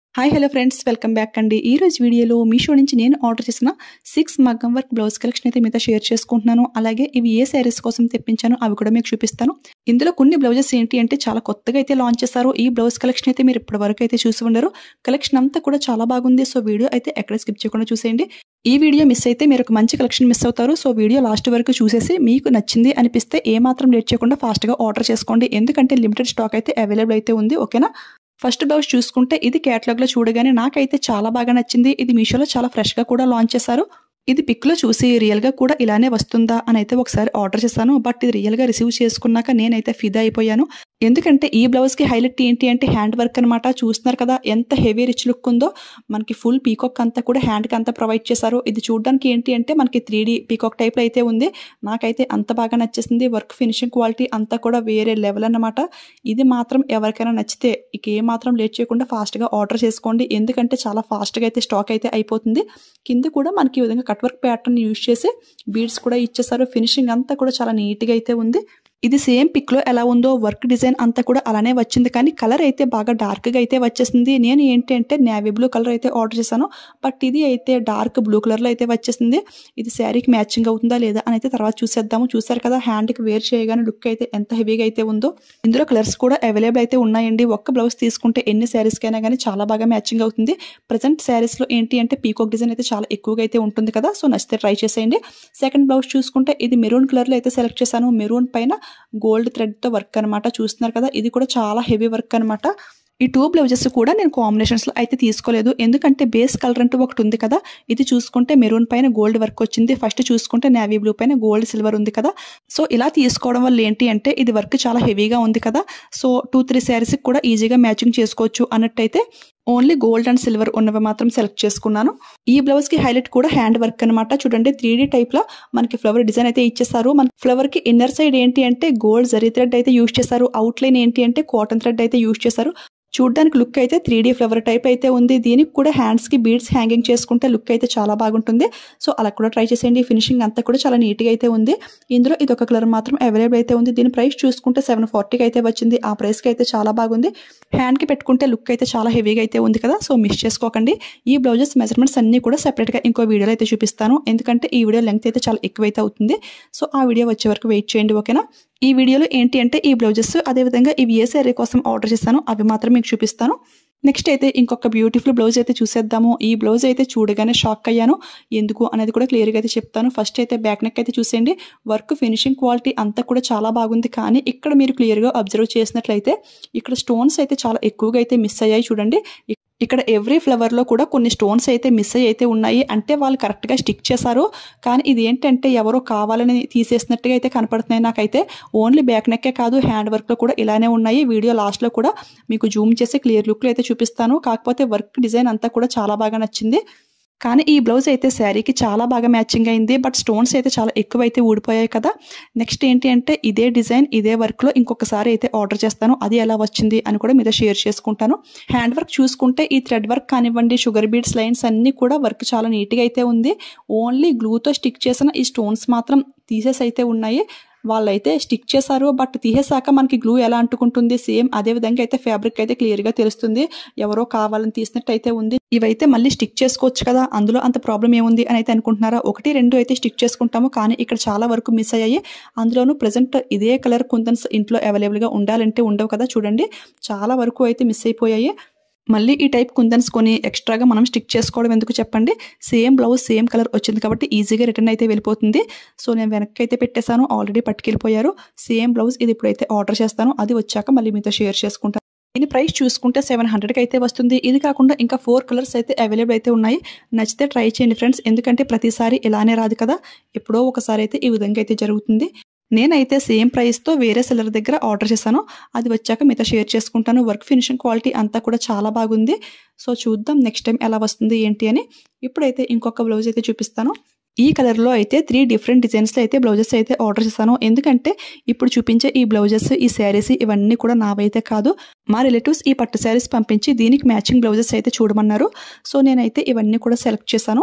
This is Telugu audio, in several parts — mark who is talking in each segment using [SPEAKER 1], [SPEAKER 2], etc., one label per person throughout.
[SPEAKER 1] hi hello friends welcome back అండి ఈ రోజు వీడియోలో మీషో నుంచి నేను ఆర్డర్ చేసిన సిక్స్ మగ్గం వర్క్ బ్లౌజ్ కలెక్షన్ అయితే మీతో షేర్ చేసుకుంటున్నాను అలాగే ఇవి ఏ శారీస్ కోసం తెప్పించాను అవి కూడా మీకు చూపిస్తాను ఇందులో కొన్ని బ్లౌజెస్ ఏంటి అంటే చాలా కొత్తగా అయితే లాంచ్ చేశారు ఈ బ్లౌజ్ కలెక్షన్ అయితే మీరు ఇప్పటి వరకు అయితే చూసి ఉండరు కలెక్షన్ అంతా కూడా చాలా బాగుంది సో వీడియో అయితే ఎక్కడ స్కిప్ చేయకుండా చూసేయండి ఈ వీడియో మిస్ అయితే మీరు ఒక మంచి కలెక్షన్ మిస్ అవుతారు సో వీడియో లాస్ట్ వరకు చూసేసి మీకు నచ్చింది అనిపిస్తే ఏ మాత్రం లేట్ చేయకుండా ఫాస్ట్గా ఆర్డర్ చేసుకోండి ఎందుకంటే లిమిటెడ్ స్టాక్ అయితే అవైలబుల్ అయితే ఉంది ఓకేనా ఫస్ట్ బ్లౌజ్ చూసుకుంటే ఇది క్యాటలాగ్ లో చూడగానే నాకైతే చాలా బాగా నచ్చింది ఇది మీషోలో చాలా ఫ్రెష్ గా కూడా లాంచ్ చేశారు ఇది పిక్ లో చూసి రియల్ గా కూడా ఇలానే వస్తుందా అని అయితే ఒకసారి ఆర్డర్ చేశాను బట్ ఇది రియల్ గా రిసీవ్ చేసుకున్నాక నేనైతే ఫిదా అయిపోయాను ఎందుకంటే ఈ బ్లౌజ్ కి హైలైట్ ఏంటి అంటే హ్యాండ్ వర్క్ అనమాట చూస్తున్నారు కదా ఎంత హెవీ రిచ్ లుక్ ఉందో మనకి ఫుల్ పీకాక్ అంతా కూడా హ్యాండ్ కి అంతా ప్రొవైడ్ చేశారు ఇది చూడడానికి ఏంటి అంటే మనకి త్రీ డి పీకాక్ టైప్ లో అయితే ఉంది నాకైతే అంత బాగా నచ్చేసింది వర్క్ ఫినిషింగ్ క్వాలిటీ అంతా కూడా వేరే లెవెల్ అన్నమాట ఇది మాత్రం ఎవరికైనా నచ్చితే ఇక ఏ మాత్రం లేట్ చేయకుండా ఫాస్ట్గా ఆర్డర్ చేసుకోండి ఎందుకంటే చాలా ఫాస్ట్గా అయితే స్టాక్ అయితే అయిపోతుంది కింద కూడా మనకి ఈ విధంగా కట్ వర్క్ ప్యాటర్న్ యూజ్ చేసి బీడ్స్ కూడా ఇచ్చేసారు ఫినిషింగ్ అంతా కూడా చాలా నీట్గా అయితే ఉంది ఇది సేమ్ పిక్ లో ఎలా ఉందో వర్క్ డిజైన్ అంతా కూడా అలానే వచ్చింది కానీ కలర్ అయితే బాగా డార్క్ గా అయితే వచ్చేసింది నేను ఏంటి అంటే నేవీ బ్లూ కలర్ అయితే ఆర్డర్ చేశాను బట్ ఇది అయితే డార్క్ బ్లూ కలర్ లో అయితే వచ్చేసింది ఇది శారీకి మ్యాచింగ్ అవుతుందా లేదా అని అయితే తర్వాత చూసేద్దాము చూసారు కదా హ్యాండ్ కి వేర్ చేయగానే లుక్ అయితే ఎంత హెవీగా అయితే ఉందో ఇందులో కలర్స్ కూడా అవైలబుల్ అయితే ఉన్నాయండి ఒక్క బ్లౌజ్ తీసుకుంటే ఎన్ని శారీస్ కైనా కానీ చాలా బాగా మ్యాచింగ్ అవుతుంది ప్రజెంట్ శారీస్ లో ఏంటి అంటే పీకోక్ డిజైన్ అయితే చాలా ఎక్కువగా అయితే ఉంటుంది కదా సో నచ్చితే ట్రై చేసేయండి సెకండ్ బ్లౌజ్ చూసుకుంటే ఇది మెరూన్ కలర్ లో అయితే సెలెక్ట్ చేశాను మెరూన్ పైన గోల్డ్ థ్రెడ్ తో వర్క్ అనమాట చూస్తున్నారు కదా ఇది కూడా చాలా హెవీ వర్క్ అనమాట ఈ టూ బ్లౌజెస్ కూడా నేను కాంబినేషన్స్ లో అయితే తీసుకోలేదు ఎందుకంటే బేస్ కలర్ అంటూ ఒకటి ఉంది కదా ఇది చూసుకుంటే మెరూన్ పైన గోల్డ్ వర్క్ వచ్చింది ఫస్ట్ చూసుకుంటే నేవీ బ్లూ పైన గోల్డ్ సిల్వర్ ఉంది కదా సో ఇలా తీసుకోవడం వల్ల ఏంటి అంటే ఇది వర్క్ చాలా హెవీగా ఉంది కదా సో టూ త్రీ శారీస్ కూడా ఈజీగా మ్యాచింగ్ చేసుకోవచ్చు అన్నట్టయితే ఓన్లీ గోల్డ్ అండ్ సిల్వర్ ఉన్నవి మాత్రం సెలెక్ట్ చేసుకున్నాను ఈ బ్లౌజ్ కి హైలైట్ కూడా హ్యాండ్ వర్క్ అనమాట చూడండి త్రీ డీ టైప్ లో మనకి ఫ్లవర్ డిజైన్ అయితే ఇచ్చేసారు మన ఫ్లవర్ కి ఇన్నర్ సైడ్ ఏంటి అంటే గోల్డ్ జరీ థ్రెడ్ అయితే యూజ్ చేశారు అవుట్ లైన్ ఏంటి అంటే కాటన్ థ్రెడ్ అయితే యూజ్ చేశారు చూడ్డానికి లుక్ అయితే త్రీ డీ ఫ్లవర్ టైప్ అయితే ఉంది దీనికి కూడా హ్యాండ్స్ కి బీడ్స్ హ్యాంగింగ్ చేసుకుంటే లుక్ అయితే చాలా బాగుంటుంది సో అలా కూడా ట్రై చేసేయండి ఫినిషింగ్ అంతా కూడా చాలా నీట్ గా అయితే ఉంది ఇందులో ఇది ఒక కలర్ మాత్రం అవైలబుల్ అయితే ఉంది దీని ప్రైస్ చూసుకుంటే సెవెన్ ఫార్టీకి అయితే వచ్చింది ఆ ప్రైస్ కి అయితే చాలా బాగుంది హ్యాండ్ కి పెట్టుకుంటే లుక్ అయితే చాలా హెవీగా అయితే ఉంది కదా సో మిస్ చేసుకోకండి ఈ బ్లౌజెస్ మెజర్మెంట్స్ అన్ని కూడా సెపరేట్ గా ఇంకో వీడియోలో అయితే చూపిస్తాను ఎందుకంటే ఈ వీడియో లెంగ్త్ అయితే చాలా ఎక్కువైతే అవుతుంది సో ఆ వీడియో వచ్చే వరకు వెయిట్ చేయండి ఓకేనా ఈ వీడియోలో ఏంటి అంటే ఈ బ్లౌజెస్ అదేవిధంగా ఇవి ఏ శారీ కోసం ఆర్డర్ చేస్తాను అవి మాత్రం మీకు చూపిస్తాను నెక్స్ట్ అయితే ఇంకొక బ్యూటిఫుల్ బ్లౌజ్ అయితే చూసేద్దాము ఈ బ్లౌజ్ అయితే చూడగానే షాక్ అయ్యాను ఎందుకు అనేది కూడా క్లియర్గా అయితే చెప్తాను ఫస్ట్ అయితే బ్యాక్ నెక్ అయితే చూసేయండి వర్క్ ఫినిషింగ్ క్వాలిటీ అంతా కూడా చాలా బాగుంది కానీ ఇక్కడ మీరు క్లియర్గా అబ్జర్వ్ చేసినట్లయితే ఇక్కడ స్టోన్స్ అయితే చాలా ఎక్కువగా అయితే మిస్ అయ్యాయి చూడండి ఇక్కడ ఎవ్రీ ఫ్లవర్లో కూడా కొన్ని స్టోన్స్ అయితే మిస్ అయ్యి అయితే ఉన్నాయి అంటే వాళ్ళు కరెక్ట్గా స్టిక్ చేశారు కానీ ఇది ఏంటంటే ఎవరో కావాలని తీసేసినట్టుగా అయితే కనపడుతున్నాయి నాకైతే ఓన్లీ బ్యాక్ నెక్కే కాదు హ్యాండ్ వర్క్లో కూడా ఇలానే ఉన్నాయి వీడియో లాస్ట్లో కూడా మీకు జూమ్ చేసి క్లియర్ లుక్లో అయితే చూపిస్తాను కాకపోతే వర్క్ డిజైన్ అంతా కూడా చాలా బాగా నచ్చింది కానీ ఈ బ్లౌజ్ అయితే శారీకి చాలా బాగా మ్యాచింగ్ అయింది బట్ స్టోన్స్ అయితే చాలా ఎక్కువ అయితే ఊడిపోయాయి కదా నెక్స్ట్ ఏంటి అంటే ఇదే డిజైన్ ఇదే వర్క్లో ఇంకొకసారి అయితే ఆర్డర్ చేస్తాను అది ఎలా వచ్చింది అని కూడా మీతో షేర్ చేసుకుంటాను హ్యాండ్ వర్క్ చూసుకుంటే ఈ థ్రెడ్ వర్క్ కానివ్వండి షుగర్ బీడ్స్ లైన్స్ అన్నీ కూడా వర్క్ చాలా నీట్గా అయితే ఉంది ఓన్లీ గ్లూతో స్టిక్ చేసిన ఈ స్టోన్స్ మాత్రం తీసేసి అయితే ఉన్నాయి వాళ్ళైతే స్టిక్ చేశారు బట్ తీసేసాక మనకి గ్లూ ఎలా అంటుకుంటుంది సేమ్ అదే విధంగా అయితే ఫ్యాబ్రిక్ అయితే క్లియర్ గా తెలుస్తుంది ఎవరో కావాలని తీసినట్టు అయితే ఉంది ఇవైతే మళ్ళీ స్టిక్ చేసుకోవచ్చు కదా అందులో అంత ప్రాబ్లం ఏముంది అని అయితే అనుకుంటున్నారా ఒకటి రెండు అయితే స్టిక్ చేసుకుంటాము కానీ ఇక్కడ చాలా వరకు మిస్ అయ్యాయి అందులోనూ ప్రజెంట్ ఇదే కలర్ కుందన్స్ ఇంట్లో అవైలబుల్ గా ఉండాలంటే ఉండవు కదా చూడండి చాలా వరకు అయితే మిస్ అయిపోయాయి మళ్ళీ ఈ టైప్ కుందన్స్ కొని ఎక్స్ట్రాగా మనం స్టిక్ చేసుకోవడం ఎందుకు చెప్పండి సేమ్ బ్లౌజ్ సేమ్ కలర్ వచ్చింది కాబట్టి ఈజీగా రిటర్న్ అయితే వెళ్ళిపోతుంది సో నేను వెనక్కి అయితే పెట్టేశాను ఆల్రెడీ పట్టుకెళ్ళిపోయారు సేమ్ బ్లౌజ్ ఇది ఇప్పుడైతే ఆర్డర్ చేస్తాను అది వచ్చాక మళ్ళీ మీతో షేర్ చేసుకుంటాను దీని ప్రైస్ చూసుకుంటే సెవెన్ హండ్రెడ్కి అయితే వస్తుంది ఇది కాకుండా ఇంకా ఫోర్ కలర్స్ అయితే అవైలబుల్ అయితే ఉన్నాయి నచ్చితే ట్రై చేయండి ఫ్రెండ్స్ ఎందుకంటే ప్రతిసారి ఇలానే రాదు కదా ఎప్పుడో ఒకసారి అయితే ఈ విధంగా అయితే జరుగుతుంది నేనైతే సేమ్ ప్రైస్తో వేరే సెల్లర్ దగ్గర ఆర్డర్ చేశాను అది వచ్చాక మీతో షేర్ చేసుకుంటాను వర్క్ ఫినిషింగ్ క్వాలిటీ అంతా కూడా చాలా బాగుంది సో చూద్దాం నెక్స్ట్ టైం ఎలా వస్తుంది ఏంటి అని ఇప్పుడైతే ఇంకొక బ్లౌజ్ అయితే చూపిస్తాను ఈ కలర్లో అయితే త్రీ డిఫరెంట్ డిజైన్స్లో అయితే బ్లౌజెస్ అయితే ఆర్డర్ చేశాను ఎందుకంటే ఇప్పుడు చూపించే ఈ బ్లౌజెస్ ఈ శారీస్ ఇవన్నీ కూడా నావైతే కాదు మా రిలేటివ్స్ ఈ పట్టు శారీస్ పంపించి దీనికి మ్యాచింగ్ బ్లౌజెస్ అయితే చూడమన్నారు సో నేనైతే ఇవన్నీ కూడా సెలెక్ట్ చేశాను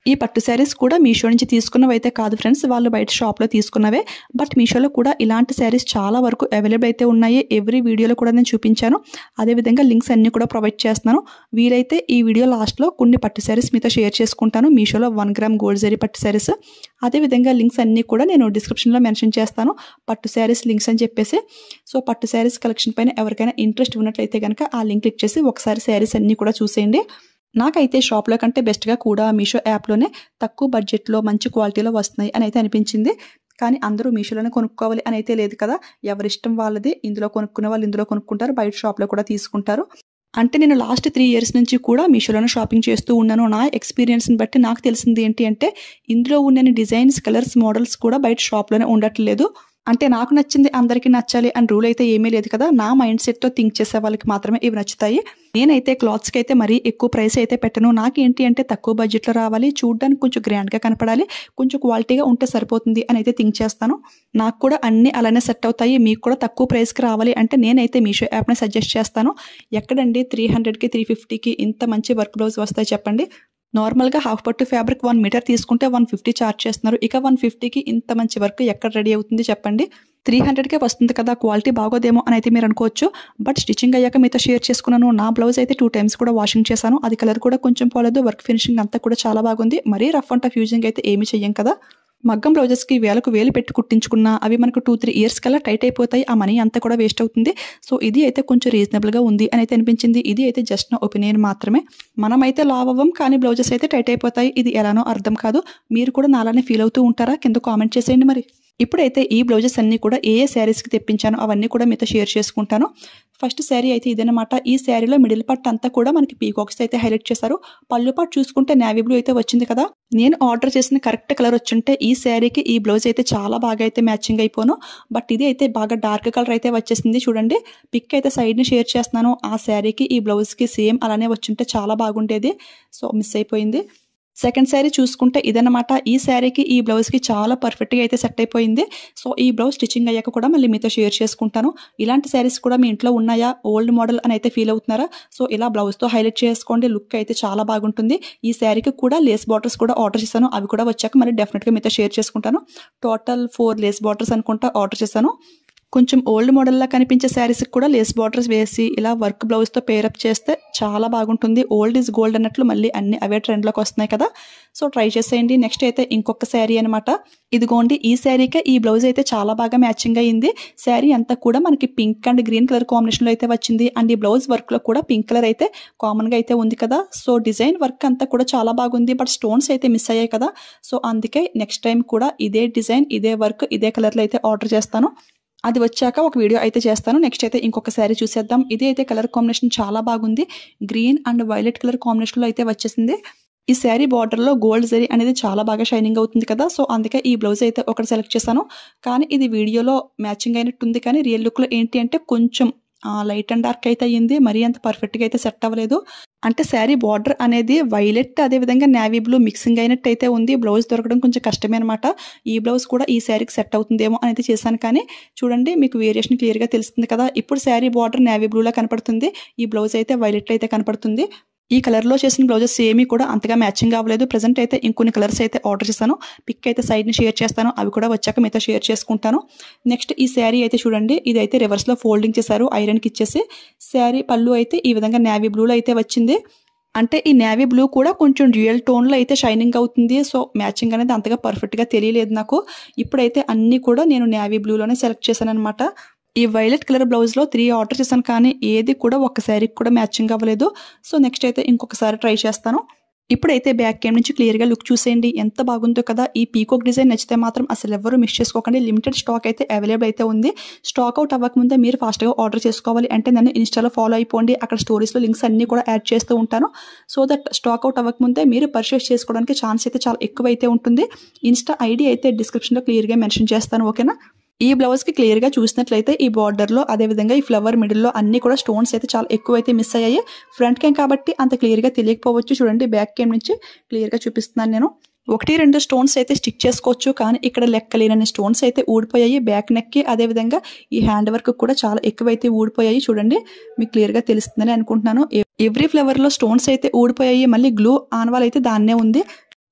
[SPEAKER 1] ఈ పట్టు శారీస్ కూడా మీషో నుంచి తీసుకున్నవి అయితే కాదు ఫ్రెండ్స్ వాళ్ళు బయట షాప్లో తీసుకున్నవే బట్ మీషోలో కూడా ఇలాంటి శారీస్ చాలా వరకు అవైలబుల్ అయితే ఉన్నాయి ఎవ్రీ వీడియోలో కూడా నేను చూపించాను అదేవిధంగా లింక్స్ అన్నీ కూడా ప్రొవైడ్ చేస్తున్నాను వీలైతే ఈ వీడియో లాస్ట్లో కొన్ని పట్టు శారీస్ మీతో షేర్ చేసుకుంటాను మీషోలో వన్ గ్రామ్ గోల్డ్ జరీ పట్టు శారీస్ అదేవిధంగా లింక్స్ అన్నీ కూడా నేను డిస్క్రిప్షన్లో మెన్షన్ చేస్తాను పట్టు శారీస్ లింక్స్ అని చెప్పేసి సో పట్టు శారీస్ కలెక్షన్ పైన ఎవరికైనా ఇంట్రెస్ట్ ఉన్నట్లయితే కనుక ఆ లింక్ క్లిక్ చేసి ఒకసారి శారీస్ అన్నీ కూడా చూసేయండి నాకైతే షాప్లో కంటే బెస్ట్గా కూడా మీషో యాప్లోనే తక్కువ బడ్జెట్లో మంచి క్వాలిటీలో వస్తున్నాయి అని అయితే అనిపించింది కానీ అందరూ మీషోలోనే కొనుక్కోవాలి అని అయితే లేదు కదా ఎవరిష్టం వాళ్ళది ఇందులో కొనుక్కునే వాళ్ళు ఇందులో కొనుక్కుంటారు బయట షాప్లో కూడా తీసుకుంటారు అంటే నేను లాస్ట్ త్రీ ఇయర్స్ నుంచి కూడా మీషోలోనే షాపింగ్ చేస్తూ ఉన్నాను నా ఎక్స్పీరియన్స్ని బట్టి నాకు తెలిసింది ఏంటి అంటే ఇందులో ఉన్న డిజైన్స్ కలర్స్ మోడల్స్ కూడా బయట షాప్లోనే ఉండట్లేదు అంటే నాకు నచ్చింది అందరికీ నచ్చాలి అని రూల్ అయితే ఏమీ లేదు కదా నా మైండ్ సెట్తో థింక్ చేసే వాళ్ళకి మాత్రమే ఇవి నచ్చుతాయి నేనైతే క్లాత్స్కి అయితే మరీ ఎక్కువ ప్రైస్ అయితే పెట్టను నాకేంటి అంటే తక్కువ బడ్జెట్లో రావాలి చూడడానికి కొంచెం గ్రాండ్గా కనపడాలి కొంచెం క్వాలిటీగా ఉంటే సరిపోతుంది అని అయితే థింక్ చేస్తాను నాకు కూడా అన్నీ అలానే సెట్ అవుతాయి మీకు కూడా తక్కువ ప్రైస్కి రావాలి అంటే నేనైతే మీషో యాప్ని సజెస్ట్ చేస్తాను ఎక్కడండి త్రీ హండ్రెడ్కి త్రీ ఫిఫ్టీకి ఇంత మంచి వర్క్ బ్లౌజ్ వస్తాయి చెప్పండి నార్మల్గా హాఫ్ పట్టు ఫ్యాబ్రిక్ వన్ మీటర్ తీసుకుంటే వన్ ఫిఫ్టీ చార్జ్ చేస్తున్నారు ఇక వన్ ఫిఫ్టీకి ఇంత మంచి వర్క్ ఎక్కడ రెడీ అవుతుంది చెప్పండి త్రీ హండ్రెడ్కే వస్తుంది కదా క్వాలిటీ బాగోదేమో అని అయితే మీరు అనుకోవచ్చు బట్ స్టిచ్చింగ్ అయ్యాక మీతో షేర్ చేసుకున్నాను నా బ్లౌజ్ అయితే టూ టైమ్స్ కూడా వాషింగ్ చేశాను అది కలర్ కూడా కొంచెం పోలేదు వర్క్ ఫినిషింగ్ అంతా కూడా చాలా బాగుంది మరీ రఫ్ అండ్ టఫ్ యూజింగ్ అయితే ఏమి చెయ్యం కదా మగ్గం బ్లౌజెస్కి వేలకు వేలు పెట్టి కుట్టించుకున్నా అవి మనకు టూ త్రీ ఇయర్స్ కల్లా టైట్ అయిపోతాయి ఆ మనీ అంతా కూడా వేస్ట్ అవుతుంది సో ఇది అయితే కొంచెం రీజనబుల్గా ఉంది అని అయితే అనిపించింది ఇది అయితే జస్ట్ నా ఒపీనియన్ మాత్రమే మనమైతే లావ్ అవ్వం కానీ బ్లౌజెస్ అయితే టైట్ అయిపోతాయి ఇది ఎలానో అర్థం కాదు మీరు కూడా నాలానే ఫీల్ అవుతూ ఉంటారా కింద కామెంట్ చేసేయండి మరి ఇప్పుడైతే ఈ బ్లౌజెస్ అన్నీ కూడా ఏ ఏ శారీస్కి తెప్పించాను అవన్నీ కూడా మీతో షేర్ చేసుకుంటాను ఫస్ట్ శారీ అయితే ఇదనమాట ఈ శారీలో మిడిల్ పట్టు అంతా కూడా మనకి పీకాక్స్ అయితే హైలైట్ చేశారు పళ్ళు పట్టు చూసుకుంటే నేవీ బ్లూ అయితే వచ్చింది కదా నేను ఆర్డర్ చేసిన కరెక్ట్ కలర్ వచ్చింటే ఈ శారీకి ఈ బ్లౌజ్ అయితే చాలా బాగా అయితే మ్యాచింగ్ అయిపోను బట్ ఇది అయితే బాగా డార్క్ కలర్ అయితే వచ్చేసింది చూడండి పిక్ అయితే సైడ్ని షేర్ చేస్తున్నాను ఆ శారీకి ఈ బ్లౌజ్కి సేమ్ అలానే వచ్చింటే చాలా బాగుండేది సో మిస్ అయిపోయింది సెకండ్ శారీ చూసుకుంటే ఇదన్నమాట ఈ శారీకి ఈ బ్లౌజ్కి చాలా పర్ఫెక్ట్గా అయితే సెట్ అయిపోయింది సో ఈ బ్లౌజ్ స్టిచ్చింగ్ అయ్యాక కూడా మళ్ళీ మీతో షేర్ చేసుకుంటాను ఇలాంటి శారీస్ కూడా మీ ఇంట్లో ఉన్నాయా ఓల్డ్ మోడల్ అని అయితే ఫీల్ అవుతున్నారా సో ఇలా బ్లౌజ్తో హైలైట్ చేసుకోండి లుక్ అయితే చాలా బాగుంటుంది ఈ శారీకి కూడా లేస్ బార్డర్స్ కూడా ఆర్డర్ చేశాను అవి కూడా వచ్చాక మళ్ళీ డెఫినెట్గా మీతో షేర్ చేసుకుంటాను టోటల్ ఫోర్ లేస్ బార్డర్స్ అనుకుంటా ఆర్డర్ చేశాను కొంచెం ఓల్డ్ మోడల్లా కనిపించే శారీస్కి కూడా లేస్ బార్డర్స్ వేసి ఇలా వర్క్ బ్లౌజ్తో పేరప్ చేస్తే చాలా బాగుంటుంది ఓల్డ్ ఈజ్ గోల్డ్ అన్నట్లు మళ్ళీ అన్ని అవే ట్రెండ్లోకి వస్తున్నాయి కదా సో ట్రై చేసేయండి నెక్స్ట్ అయితే ఇంకొక శారీ అనమాట ఇదిగోండి ఈ శారీకే ఈ బ్లౌజ్ అయితే చాలా బాగా మ్యాచింగ్ అయ్యింది శారీ అంతా కూడా మనకి పింక్ అండ్ గ్రీన్ కలర్ కాంబినేషన్లో అయితే వచ్చింది అండ్ ఈ బ్లౌజ్ వర్క్లో కూడా పింక్ కలర్ అయితే కామన్గా అయితే ఉంది కదా సో డిజైన్ వర్క్ అంతా కూడా చాలా బాగుంది బట్ స్టోన్స్ అయితే మిస్ అయ్యాయి కదా సో అందుకే నెక్స్ట్ టైం కూడా ఇదే డిజైన్ ఇదే వర్క్ ఇదే కలర్లో అయితే ఆర్డర్ చేస్తాను అది వచ్చాక ఒక వీడియో అయితే చేస్తాను నెక్స్ట్ అయితే ఇంకొక శారీ చూసేద్దాం ఇది అయితే కలర్ కాంబినేషన్ చాలా బాగుంది గ్రీన్ అండ్ వైలెట్ కలర్ కాంబినేషన్లో అయితే వచ్చేసింది ఈ శారీ బార్డర్లో గోల్డ్ జరీ అనేది చాలా బాగా షైనింగ్ అవుతుంది కదా సో అందుకే ఈ బ్లౌజ్ అయితే ఒకటి సెలెక్ట్ చేశాను కానీ ఇది వీడియోలో మ్యాచింగ్ అయినట్టుంది కానీ రియల్ లుక్లో ఏంటి అంటే కొంచెం లైట్ అండ్ డార్క్ అయితే అయ్యింది మరీ అంత పర్ఫెక్ట్గా అయితే సెట్ అవ్వలేదు అంటే శారీ బార్డర్ అనేది వైలెట్ అదేవిధంగా నేవీ బ్లూ మిక్సింగ్ అయినట్టు అయితే ఉంది బ్లౌజ్ దొరకడం కొంచెం కష్టమే అనమాట ఈ బ్లౌజ్ కూడా ఈ శారీకి సెట్ అవుతుందేమో అనేది చేశాను కానీ చూడండి మీకు వేరియేషన్ క్లియర్గా తెలుస్తుంది కదా ఇప్పుడు శారీ బార్డర్ నేవీ బ్లూలా కనపడుతుంది ఈ బ్లౌజ్ అయితే వైలెట్ అయితే కనపడుతుంది ఈ కలర్లో చేసిన బ్లౌజెస్ ఏమీ కూడా అంతగా మ్యాచింగ్ అవ్వలేదు ప్రజెంట్ అయితే ఇంకొన్ని కలర్స్ అయితే ఆర్డర్ చేశాను పిక్ అయితే సైడ్ని షేర్ చేస్తాను అవి కూడా వచ్చాక మీతో షేర్ చేసుకుంటాను నెక్స్ట్ ఈ శారీ అయితే చూడండి ఇది అయితే రివర్స్లో ఫోల్డింగ్ చేశారు ఐరన్కి ఇచ్చేసి శారీ పళ్ళు అయితే ఈ విధంగా నేవీ బ్లూలో అయితే వచ్చింది అంటే ఈ నేవీ బ్లూ కూడా కొంచెం డ్యూయల్ టోన్లో అయితే షైనింగ్ అవుతుంది సో మ్యాచింగ్ అనేది అంతగా పర్ఫెక్ట్గా తెలియలేదు నాకు ఇప్పుడైతే అన్నీ కూడా నేను నేవీ బ్లూలోనే సెలెక్ట్ చేశాను అనమాట ఈ వైలెట్ కలర్ బ్లౌజ్లో త్రీ ఆర్డర్ చేశాను కానీ ఏది కూడా ఒక్క శారీకి కూడా మ్యాచింగ్ అవ్వలేదు సో నెక్స్ట్ అయితే ఇంకొకసారి ట్రై చేస్తాను ఇప్పుడైతే బ్యాక్ కేమ్ నుంచి క్లియర్గా లుక్ చూసేయండి ఎంత బాగుందో కదా ఈ పీకోక్ డిజైన్ నచ్చితే మాత్రం అసలు ఎవరు మిస్ చేసుకోకండి లిమిటెడ్ స్టాక్ అయితే అవైలబుల్ అయితే ఉంది స్టాక్ అవుట్ అవ్వకముందే మీరు ఫాస్ట్గా ఆర్డర్ చేసుకోవాలి అంటే నన్ను ఇన్స్టాలో ఫాలో అయిపోండి అక్కడ స్టోరీస్లో లింక్స్ అన్ని కూడా యాడ్ చేస్తూ ఉంటాను సో దట్ స్టాక్ అవుట్ అవ్వకముందే మీరు పర్చేస్ చేసుకోవడానికి ఛాన్స్ అయితే చాలా ఎక్కువ అయితే ఉంటుంది ఇన్స్టా ఐడి అయితే డిస్క్రిప్షన్లో క్లియర్గా మెన్షన్ చేస్తాను ఓకేనా ఈ బ్లౌజ్కి క్లియర్గా చూసినట్లయితే ఈ బార్డర్లో అదేవిధంగా ఈ ఫ్లవర్ మిడిల్లో అన్ని కూడా స్టోన్స్ అయితే చాలా ఎక్కువ అయితే మిస్ అయ్యాయి ఫ్రంట్ కేమ్ కాబట్టి అంత క్లియర్గా తెలియకపోవచ్చు చూడండి బ్యాక్ కేమ్ నుంచి క్లియర్గా చూపిస్తున్నాను నేను ఒకటి రెండు స్టోన్స్ అయితే స్టిక్ చేసుకోవచ్చు కానీ ఇక్కడ లెక్కలేనన్ని స్టోన్స్ అయితే ఊడిపోయాయి బ్యాక్ నెక్కి అదేవిధంగా ఈ హ్యాండ్ వర్క్ కూడా చాలా ఎక్కువైతే ఊడిపోయాయి చూడండి మీకు క్లియర్గా తెలుస్తుందని అనుకుంటున్నాను ఎవ్రీ ఫ్లవర్లో స్టోన్స్ అయితే ఊడిపోయాయి మళ్ళీ గ్లూ ఆనవాల్ అయితే దాన్నే ఉంది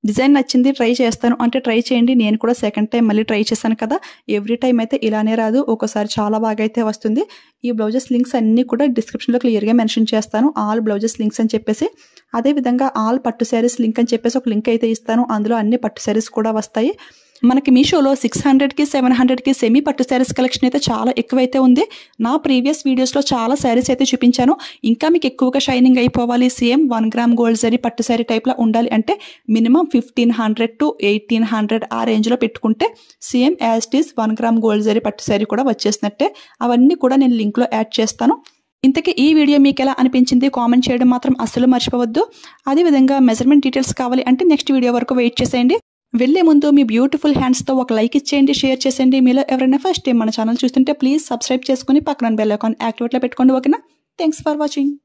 [SPEAKER 1] డిజైన్ నచ్చింది ట్రై చేస్తాను అంటే ట్రై చేయండి నేను కూడా సెకండ్ టైం మళ్ళీ ట్రై చేశాను కదా ఎవ్రీ టైం అయితే ఇలానే రాదు ఒక్కోసారి చాలా బాగా అయితే వస్తుంది ఈ బ్లౌజెస్ లింక్స్ అన్నీ కూడా డిస్క్రిప్షన్లో క్లియర్గా మెన్షన్ చేస్తాను ఆల్ బ్లౌజెస్ లింక్స్ అని చెప్పేసి అదేవిధంగా ఆల్ పట్టు శారీస్ లింక్ అని చెప్పేసి ఒక లింక్ అయితే ఇస్తాను అందులో అన్ని పట్టు శారీస్ కూడా వస్తాయి మనకి మీషోలో సిక్స్ హండ్రెడ్కి సెవెన్ హండ్రెడ్కి సెమీ పట్టు శారీస్ కలెక్షన్ అయితే చాలా ఎక్కువైతే ఉంది నా ప్రీవియస్ వీడియోస్లో చాలా శారీస్ అయితే చూపించాను ఇంకా మీకు ఎక్కువగా షైనింగ్ అయిపోవాలి same one gram gold zari పట్టు శారీ టైప్లో ఉండాలి అంటే minimum fifteen hundred to eighteen hundred ఆ రేంజ్లో పెట్టుకుంటే same as it is one gram gold zari పట్టు శారీ కూడా వచ్చేసినట్టే అవన్నీ కూడా నేను లింక్లో యాడ్ చేస్తాను ఇంతకీ ఈ వీడియో మీకు ఎలా అనిపించింది కామెంట్ చేయడం మాత్రం అస్సలు మర్చిపోవద్దు అదేవిధంగా మెజర్మెంట్ డీటెయిల్స్ కావాలి అంటే నెక్స్ట్ వీడియో వరకు వెయిట్ చేసేయండి వెళ్లే ముందు మీ బ్యూటిఫుల్ హ్యాండ్స్తో ఒక లైక్ ఇచ్చేయండి షేర్ చేసేయండి మీలో ఎవరైనా ఫస్ట్ టైం మన ఛానల్ చూస్తుంటే ప్లీజ్ సబ్స్క్రైబ్ చేసుకుని పక్కన బెల్ అకౌంట్ యాక్టివేట్లో పెట్టుకోండి ఓకేనా థ్యాంక్స్ ఫర్ వాచింగ్